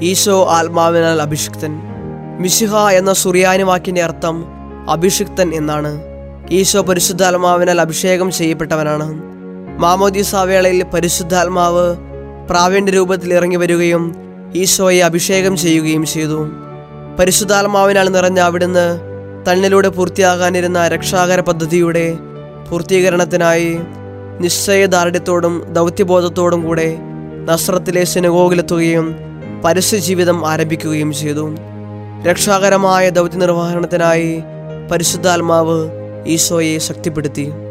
ഈശോ ആത്മാവിനാൽ അഭിഷിക്തൻ മിശിഹ എന്ന സുറിയാനി വാക്കിന്റെ അർത്ഥം അഭിഷിക്തൻ എന്നാണ് ഈശോ പരിശുദ്ധാത്മാവിനാൽ അഭിഷേകം ചെയ്യപ്പെട്ടവനാണ് മാമോദീസ വേളയിൽ പരിശുദ്ധാത്മാവ് പ്രാവീണ്യ രൂപത്തിൽ ഇറങ്ങി വരികയും ഈശോയെ അഭിഷേകം ചെയ്യുകയും ചെയ്തു പരിശുദ്ധാത്മാവിനാൽ നിറഞ്ഞ അവിടുന്ന് തന്നിലൂടെ പൂർത്തിയാകാനിരുന്ന രക്ഷാകര പദ്ധതിയുടെ പൂർത്തീകരണത്തിനായി നിശ്ചയദാർഢ്യത്തോടും ദൗത്യബോധത്തോടും കൂടെ നസ്രത്തിലെ സിനഗോഗിലെത്തുകയും പരസ്യജീവിതം ആരംഭിക്കുകയും ചെയ്തു രക്ഷാകരമായ ദൗത്യ നിർവഹണത്തിനായി പരിശുദ്ധാത്മാവ് ഈശോയെ ശക്തിപ്പെടുത്തി